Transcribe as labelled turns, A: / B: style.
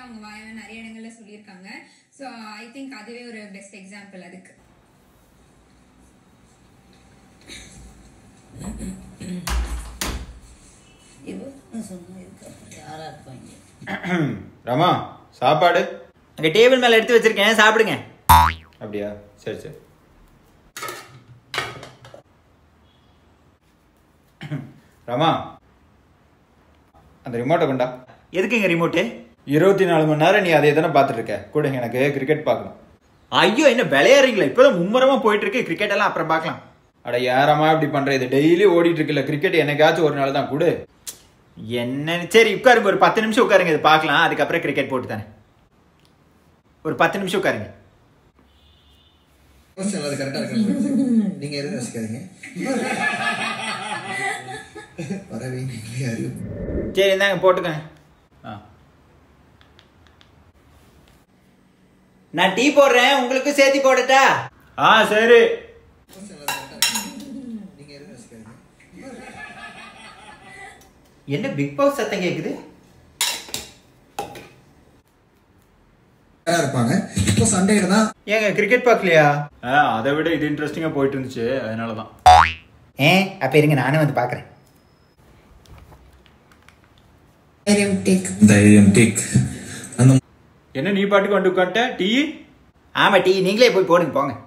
A: அவங்க வாயால நிறைய இடங்கள்ல சொல்லியிருக்காங்க ஸோ ஐ திங்க் அதுவே ஒரு பெஸ்ட் எக்ஸாம்பிள் அதுக்கு
B: இவன் சொன்னா இருக்க யாரா இருப்பாங்க
C: ரமா சாப்பாடு
D: அங்கே டேபிள் மேலே எடுத்து வச்சிருக்கேன் சாப்பிடுங்க
C: அப்படியா சரி சரி ரமா அந்த ரிமோட்டை கொண்டா
D: எதுக்குங்க ரிமோட்டு
C: இருபத்தி நாலு மணி நேரம் நீ அதே தானே பார்த்துட்டு இருக்க கூட எனக்கு கிரிக்கெட் பார்க்கணும்
D: ஐயோ என்ன விளையாடுறீங்களா இப்போதான் மும்முரமா போயிட்டு இருக்கு கிரிக்கெட் எல்லாம் அப்புறம் பார்க்கலாம்
C: அட யாரம்மா இப்படி பண்ற இது டெய்லி ஓடிட்டு இருக்குல்ல கிரிக்கெட் என்னைக்காச்சும் ஒரு நாள் தான் கொடு
D: என்ன சரி உட்காருங்க ஒரு பத்து நிமிஷம் உட்காருங்க இது பார்க்கலாம் அதுக்கப்புறம் கிரிக்கெட் போட்டு தானே ஒரு பத்து நிமிஷம் உட்காருங்க
E: கொஸ்டின் அது கரெக்டாக இருக்கு நீங்க எதுவும் யோசிக்காதீங்க வரவே நீங்களே அறிவு
D: சரி இந்தாங்க போட்டுக்கோங்க ஆ நான் டீ போடுறேன் உங்களுக்கும் சேர்த்து போடட்டா
C: ஆ சரி
E: கொஸ்டின் அது கரெக்டாக இருக்கு நீங்க எதுவும் யோசிக்காதீங்க
D: என்ன பிக் பாஸ் சத்தம் கேக்குது
E: யாரா இருப்பாங்க இப்போ சண்டேல தான்
D: ஏங்க கிரிக்கெட் பார்க்கலையா
C: ஆ அதை விட இது இன்ட்ரெஸ்டிங்காக போயிட்டு இருந்துச்சு அதனால தான்
D: ஏ அப்ப இருங்க நானே வந்து பார்க்கறேன்
E: தைரியம் டேக் அந்த
C: என்ன நீ பாட்டுக்கு வந்து உட்காந்துட்ட டீ
D: ஆமா டீ நீங்களே போய் போடுங்க போங்க